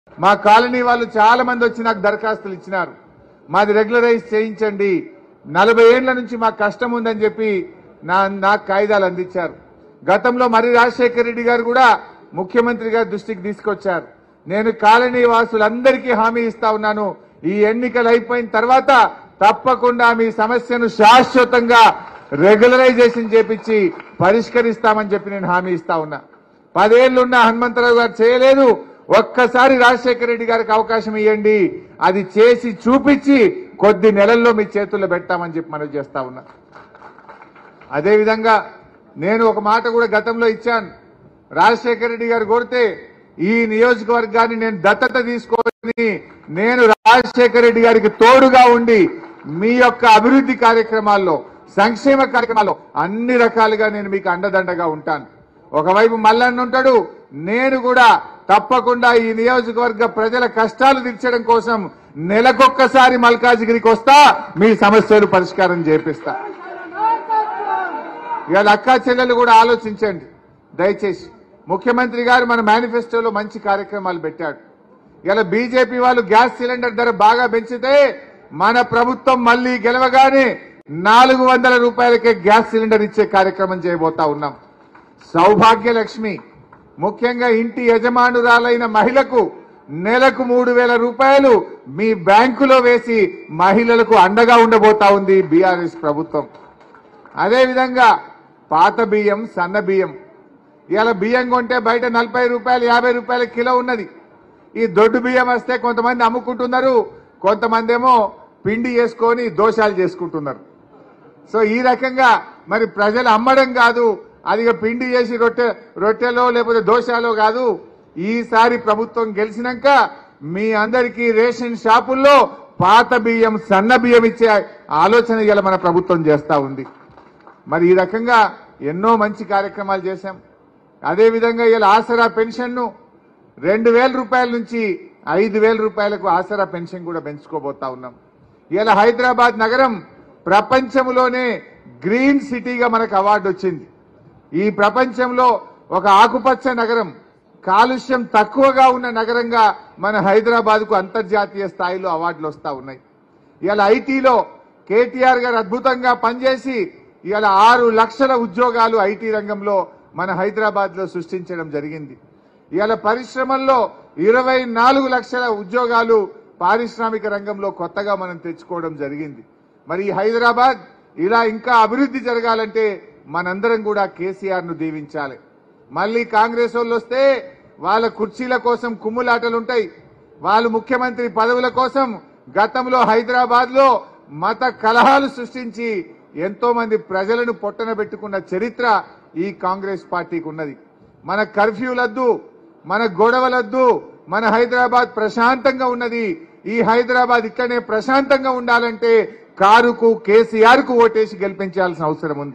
మా కాలనీ వాళ్ళు చాలా మంది వచ్చి నాకు దరఖాస్తులు ఇచ్చినారు మాది రెగ్యులరైజ్ చేయించండి నలభై ఏళ్ల నుంచి మాకు కష్టం ఉందని చెప్పి నా నాకు కాగితాలు అందించారు గతంలో మరి రాజశేఖర రెడ్డి గారు కూడా ముఖ్యమంత్రి గారి దృష్టికి తీసుకొచ్చారు నేను కాలనీ వాసులందరికీ హామీ ఇస్తా ఉన్నాను ఈ ఎన్నికలు అయిపోయిన తర్వాత తప్పకుండా మీ సమస్యను శాశ్వతంగా రెగ్యులరైజేషన్ చేపించి పరిష్కరిస్తామని చెప్పి నేను హామీ ఇస్తా ఉన్నా పదేళ్లున్న హనుమంతరావు గారు చేయలేదు ఒక్కసారి రాజశేఖర రెడ్డి గారికి అవకాశం ఇవ్వండి అది చేసి చూపించి కొద్ది నెలల్లో మీ చేతుల్లో పెట్టామని చెప్పి మనం చేస్తా ఉన్నా అదేవిధంగా నేను ఒక మాట కూడా గతంలో ఇచ్చాను రాజశేఖర రెడ్డి గారు కోరితే ఈ నియోజకవర్గాన్ని నేను దత్తత తీసుకొని నేను రాజశేఖర రెడ్డి గారికి తోడుగా ఉండి మీ యొక్క అభివృద్ధి కార్యక్రమాల్లో సంక్షేమ కార్యక్రమాల్లో అన్ని రకాలుగా నేను మీకు అండదండగా ఉంటాను ఒకవైపు మల్లన్న ఉంటాడు నేను కూడా తప్పకుండా ఈ నియోజకవర్గ ప్రజల కష్టాలు తీర్చడం కోసం నెలకొక్కసారి మల్కాజిగిరికి వస్తా మీ సమస్యలు పరిష్కారం చేపిస్తా ఇవాళ అక్కా చెల్లెలు కూడా ఆలోచించండి దయచేసి ముఖ్యమంత్రి గారు మన మేనిఫెస్టోలో మంచి కార్యక్రమాలు పెట్టాడు ఇలా బీజేపీ వాళ్ళు గ్యాస్ సిలిండర్ ధర బాగా పెంచితే మన ప్రభుత్వం మళ్ళీ గెలవగానే నాలుగు వందల రూపాయలకే గ్యాస్ సిలిండర్ ఇచ్చే కార్యక్రమం చేయబోతా ఉన్నాం సౌభాగ్య లక్ష్మి ముఖ్యంగా ఇంటి యజమానురాలైన మహిళకు నెలకు మూడు వేల రూపాయలు మీ బ్యాంకులో వేసి మహిళలకు అండగా ఉండబోతా ఉంది బీఆర్ఎస్ ప్రభుత్వం అదేవిధంగా పాత బియ్యం సన్న బియ్యం ఇవాళ బియ్యం కొంటే బయట నలభై రూపాయలు యాభై రూపాయల కిలో ఉన్నది ఈ దొడ్డు బియ్యం వస్తే కొంతమంది అమ్ముకుంటున్నారు కొంతమంది ఏమో పిండి చేసుకొని దోషాలు చేసుకుంటున్నారు సో ఈ రకంగా మరి ప్రజలు అమ్మడం కాదు అది ఇక పిండి చేసి రొట్టె రొట్టెలో లేకపోతే దోశలో కాదు ఈసారి ప్రభుత్వం గెలిచినాక మీ అందరికీ రేషన్ షాపుల్లో పాత బియ్యం సన్న బియ్యం ఇచ్చే ఆలోచన ఇలా మన ప్రభుత్వం చేస్తా ఉంది మరి ఈ రకంగా ఎన్నో మంచి కార్యక్రమాలు చేశాం అదేవిధంగా ఇలా ఆసరా పెన్షన్ను రెండు వేల రూపాయల నుంచి ఐదు వేల రూపాయలకు ఆసరా పెన్షన్ కూడా పెంచుకోబోతా ఉన్నాం ఇలా హైదరాబాద్ నగరం ప్రపంచంలోనే గ్రీన్ సిటీగా మనకు అవార్డు వచ్చింది ఈ ప్రపంచంలో ఒక ఆకుపచ్చ నగరం కాలుష్యం తక్కువగా ఉన్న నగరంగా మన హైదరాబాద్ కు అంతర్జాతీయ స్థాయిలో అవార్డులు వస్తా ఉన్నాయి ఇవాళ ఐటీలో కేటీఆర్ గారు అద్భుతంగా పనిచేసి ఇవాళ ఆరు లక్షల ఉద్యోగాలు ఐటీ రంగంలో మన హైదరాబాద్ లో సృష్టించడం జరిగింది ఇవాళ పరిశ్రమల్లో ఇరవై నాలుగు లక్షల ఉద్యోగాలు పారిశ్రామిక రంగంలో కొత్తగా మనం తెచ్చుకోవడం జరిగింది మరి ఈ హైదరాబాద్ ఇలా ఇంకా అభివృద్ధి జరగాలంటే మనందరం కూడా కేసీఆర్ ను దీవించాలి మళ్ళీ కాంగ్రెస్ వాళ్ళు వస్తే వాళ్ళ కుర్చీల కోసం కుమ్ములాటలు ఉంటాయి వాళ్ళు ముఖ్యమంత్రి పదవుల కోసం గతంలో హైదరాబాద్ లో మత కలహాలు సృష్టించి ఎంతో మంది ప్రజలను పొట్టన పెట్టుకున్న చరిత్ర ఈ కాంగ్రెస్ పార్టీకి ఉన్నది మన కర్ఫ్యూలద్దు మన గొడవలద్దు మన హైదరాబాద్ ప్రశాంతంగా ఉన్నది ఈ హైదరాబాద్ ఇక్కడనే ప్రశాంతంగా ఉండాలంటే కారుకు కేసీఆర్ కు ఓటేసి గెలిపించాల్సిన అవసరం ఉంది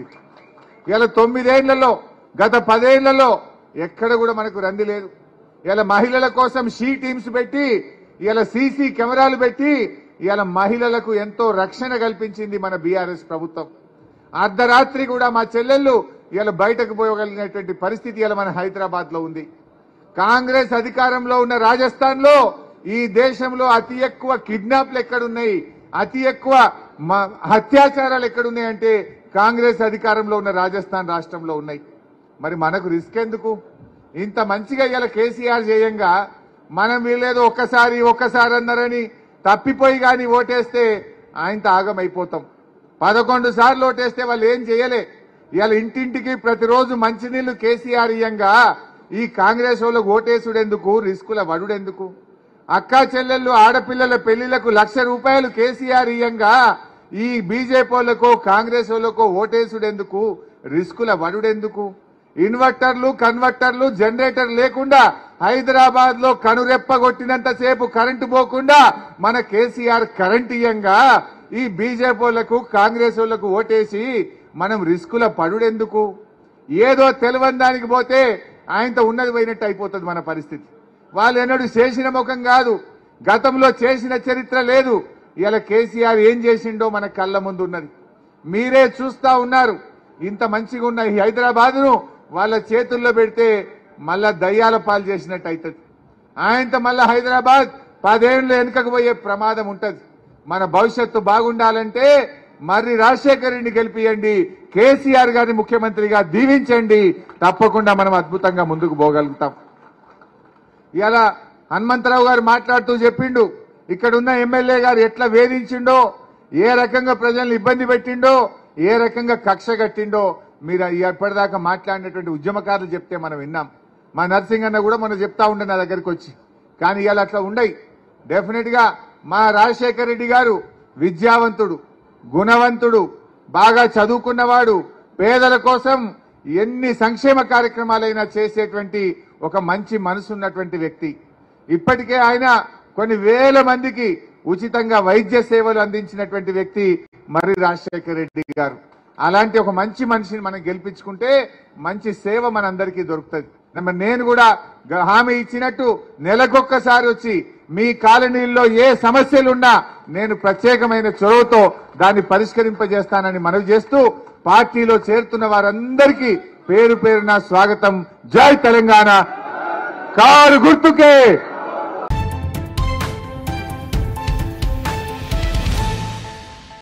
ఇలా తొమ్మిదేళ్లలో గత పదేళ్లలో ఎక్కడ కూడా మనకు రంది లేదు ఇలా మహిళల కోసం షీ టీమ్స్ పెట్టి ఇలా సీసీ కెమెరాలు పెట్టి ఇలా మహిళలకు ఎంతో రక్షణ కల్పించింది మన బీఆర్ఎస్ ప్రభుత్వం అర్ధరాత్రి కూడా మా చెల్లెళ్ళు ఇలా బయటకు పోగలిగినటువంటి పరిస్థితి ఇలా మన హైదరాబాద్ లో ఉంది కాంగ్రెస్ అధికారంలో ఉన్న రాజస్థాన్ లో ఈ దేశంలో అతి ఎక్కువ కిడ్నాప్లు ఎక్కడున్నాయి అతి ఎక్కువ మ- హత్యాచారాలు ఎక్కడున్నాయంటే కాంగ్రెస్ అధికారంలో ఉన్న రాజస్థాన్ రాష్ట్రంలో ఉన్నాయి మరి మనకు రిస్క్ ఎందుకు ఇంత మంచిగా ఇలా కేసీఆర్ చేయంగా మనం వీళ్ళేదో ఒక్కసారి ఒక్కసారి అన్నారని తప్పిపోయి కానీ ఓటేస్తే ఆయనతో ఆగమైపోతాం పదకొండు సార్లు ఓటేస్తే వాళ్ళు ఏం చేయలే ఇవాళ ఇంటింటికి ప్రతిరోజు మంచినీళ్లు కేసీఆర్ ఇయ్యంగా ఈ కాంగ్రెస్ వాళ్ళకు ఓటేసుడెందుకు రిస్కుల వడుడెందుకు అక్కా చెల్లెళ్ళు ఆడపిల్లల పెళ్లిలకు లక్ష రూపాయలు కేసీఆర్ ఇయ్యంగా ఈ బీజేపీ వాళ్ళకో కాంగ్రెస్ వాళ్ళకో ఓటేసుడెందుకు రిస్కుల వడుడెందుకు ఇన్వర్టర్లు కన్వర్టర్లు జనరేటర్ లేకుండా హైదరాబాద్ లో కనురెప్పగొట్టినంత సేపు కరెంటు పోకుండా మన కేసీఆర్ కరెంట్ ఇయ్యంగా ఈ బీజేపీ వాళ్ళకు కాంగ్రెస్ వాళ్ళకు ఓటేసి మనం రిస్కుల పడుడెందుకు ఏదో తెలియని దానికి పోతే ఆయనతో ఉన్నది పోయినట్టు అయిపోతుంది మన పరిస్థితి వాళ్ళు ఎన్నడూ చేసిన ముఖం కాదు గతంలో చేసిన చరిత్ర లేదు ఇలా కేసీఆర్ ఏం చేసిండో మన కళ్ళ ముందు ఉన్నది మీరే చూస్తా ఉన్నారు ఇంత మంచిగా ఉన్న ఈ హైదరాబాద్ను వాళ్ళ చేతుల్లో పెడితే మళ్ళా దయ్యాల పాలు చేసినట్టు అవుతుంది ఆయనతో మళ్ళా హైదరాబాద్ పదేళ్ళు వెనుకకు పోయే ప్రమాదం ఉంటది మన భవిష్యత్తు బాగుండాలంటే మర్రి రాజశేఖర్ రెడ్డిని గెలిపియండి కేసీఆర్ గారిని ముఖ్యమంత్రిగా దీవించండి తప్పకుండా మనం అద్భుతంగా ముందుకు పోగలుగుతాం ఇలా హనుమంతరావు గారు మాట్లాడుతూ చెప్పిండు ఇక్కడ ఉన్న ఎమ్మెల్యే గారు ఎట్లా వేధించిండో ఏ రకంగా ప్రజల్ని ఇబ్బంది పెట్టిండో ఏ రకంగా కక్ష కట్టిండో మీరు ఎప్పటిదాకా మాట్లాడినటువంటి ఉద్యమకారులు చెప్తే మనం విన్నాం మా నర్సింగ్ అన్న కూడా మనం చెప్తా ఉండే నా దగ్గరికి వచ్చి కానీ ఇవాళ అట్లా ఉండయి డెఫినెట్ గా మా రాజశేఖర రెడ్డి గారు విద్యావంతుడు గుణవంతుడు బాగా చదువుకున్నవాడు పేదల కోసం ఎన్ని సంక్షేమ కార్యక్రమాలైనా చేసేటువంటి ఒక మంచి మనసున్నటువంటి వ్యక్తి ఇప్పటికే ఆయన కొన్ని వేల మందికి ఉచితంగా వైద్య సేవలు అందించినటువంటి వ్యక్తి మరి రాజశేఖర రెడ్డి గారు అలాంటి ఒక మంచి మనిషిని మనం గెలిపించుకుంటే మంచి సేవ మనందరికీ దొరుకుతుంది మరి నేను కూడా గ- హామీ ఇచ్చినట్టు నెలకొక్కసారి వచ్చి మీ కాలనీల్లో ఏ సమస్యలున్నా నేను ప్రత్యేకమైన చొరవతో దాన్ని పరిష్కరింపజేస్తానని మనవి చేస్తూ పార్టీలో చేరుతున్న వారందరికీ పేరు పేరున స్వాగతం జై తెలంగాణ కారు గుర్తుకే